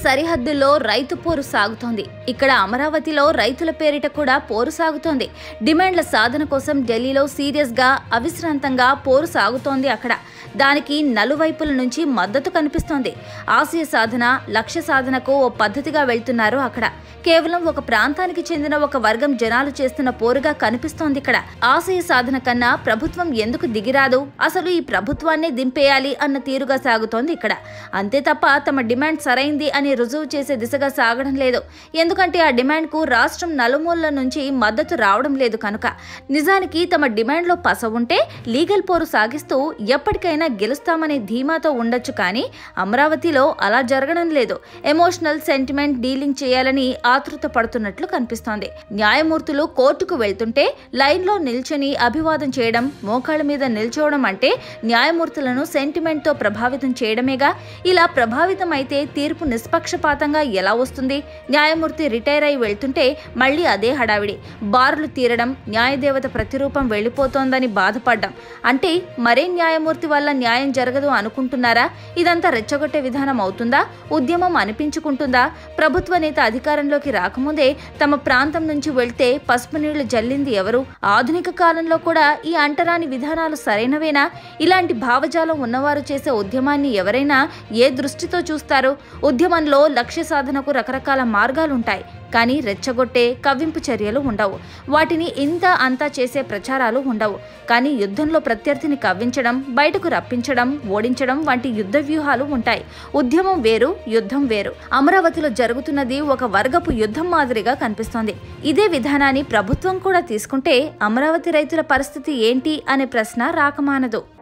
సరిహద్దుల్లో రైతు పోరు సాగుతోంది ఇక్కడ అమరావతిలో రైతుల పేరిట కూడా పోరు సాగుతోంది డిమాండ్ల సాధన కోసం ఢిల్లీలో సీరియస్గా అవిశ్రాంతంగా పోరు సాగుతోంది అక్కడ దానికి నలువైపుల నుంచి మద్దతు కనిపిస్తోంది ఆశయ సాధన లక్ష్య సాధనకు ఓ పద్ధతిగా వెళ్తున్నారు అక్కడ కేవలం ఒక ప్రాంతానికి చెందిన ఒక వర్గం జనాలు చేస్తున్న పోరుగా కనిపిస్తోంది ఇక్కడ ఆశయ సాధన కన్నా ప్రభుత్వం ఎందుకు దిగిరాదు అసలు ఈ ప్రభుత్వాన్నే దింపేయాలి అన్న తీరుగా సాగుతోంది ఇక్కడ అంతే తప్ప తమ డిమాండ్ సరైంది అని రుజువు చేసే దిశగా సాగడం లేదు ఎందుకంటే ఆ డిమాండ్కు రాష్ట్రం నలుమూలల నుంచి మద్దతు రావడం లేదు కనుక నిజానికి తమ డిమాండ్లో పస ఉంటే లీగల్ పోరు సాగిస్తూ ఎప్పటికైనా గెలుస్తామనే ధీమాతో ఉండొచ్చు కానీ అమరావతిలో అలా జరగడం లేదు ఎమోషనల్ సెంటిమెంట్ డీలింగ్ చేయాలని ఆతృత పడుతున్నట్లు కనిపిస్తోంది న్యాయమూర్తులు కోర్టుకు వెళ్తుంటే లైన్లో నిల్చొని అభివాదం చేయడం మోకాళ్ళ మీద నిల్చోవడం అంటే న్యాయమూర్తులను సెంటిమెంట్తో ప్రభావితం చేయడమేగా ఇలా ప్రభావితం అయితే తీర్పు నిష్పక్షపాతంగా ఎలా వస్తుంది న్యాయమూర్తి రిటైర్ అయి వెళ్తుంటే మళ్ళీ అదే హడావిడి బారులు తీరడం న్యాయదేవత ప్రతిరూపం వెళ్ళిపోతోందని బాధపడ్డం అంటే మరే న్యాయమూర్తి వల్ల న్యాయం జరగదు అనుకుంటున్నారా ఇదంతా రెచ్చగొట్టే విధానం అవుతుందా ఉద్యమం అనిపించుకుంటుందా ప్రభుత్వ నేత అధికారంలోకి రాకముందే తమ ప్రాంతం నుంచి వెళ్తే పసుపు నీళ్లు జల్లింది ఎవరు ఆధునిక కాలంలో కూడా ఈ అంటరాని విధానాలు సరైనవేనా ఇలాంటి భావజాలం ఉన్నవారు చేసే ఉద్యమాన్ని ఎవరైనా ఏ దృష్టితో చూస్తారు ఉద్యమంలో లక్ష్య సాధనకు రకరకాల మార్గాలుంటాయి కానీ రెచ్చగొట్టే కవ్వింపు చర్యలు ఉండవు వాటిని ఇంత అంతా చేసే ప్రచారాలు ఉండవు కానీ యుద్ధంలో ప్రత్యర్థిని కవ్వించడం బయటకు రప్పించడం ఓడించడం వంటి యుద్ధ వ్యూహాలు ఉంటాయి ఉద్యమం వేరు యుద్ధం వేరు అమరావతిలో జరుగుతున్నది ఒక వర్గపు యుద్ధం మాదిరిగా కనిపిస్తోంది ఇదే విధానాన్ని ప్రభుత్వం కూడా తీసుకుంటే అమరావతి రైతుల పరిస్థితి ఏంటి అనే ప్రశ్న రాకమానదు